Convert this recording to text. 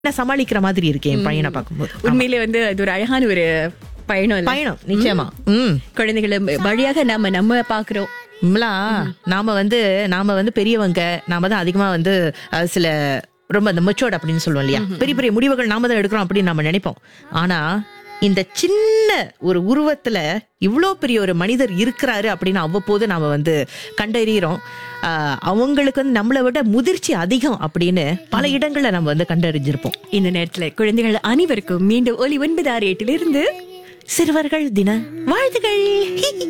என்ன சமாளிக்கிற மாதிரி இருக்கேன் என் பையனை பார்க்கும்போது உண்மையிலே வந்து அது ஒரு அழகான ஒரு பயணம் இல்ல? பயணம் நிச்சயமா ம் குழந்தைகளை வழியாக நாம நம்ம பாக்குறோம் இம்லா நாம வந்து நாம வந்து பெரியவங்க நாம தான் அதிகமா வந்து அஹ், சில ரொம்ப அந்த மெச்சோர்ட் அப்படின்னு சொல்லுவோம் இல்லையா பெரிய பெரிய முடிவுகள் நாம தான் எடுக்கிறோம் அப்படின்னு நம்ம நினைப்போம் ஆனா இந்த சின்ன ஒரு உருவத்துல இவ்வளோ பெரிய ஒரு மனிதர் இருக்கிறாரு அப்படின்னு அவ்வப்போது நாம வந்து கண்டறிகிறோம் ஆஹ், அவங்களுக்கு வந்து நம்மளை விட முதிர்ச்சி அதிகம் அப்படின்னு பல இடங்கள்ல நம்ம வந்து கண்டறிஞ்சிருப்போம் இந்த நேரத்துல குழந்தைகள் அனைவருக்கும் மீண்டும் ஒலி ஒன்பது ஆறு எட்டிலிருந்து சிறுவர்கள் தின வாழ்த்துகள்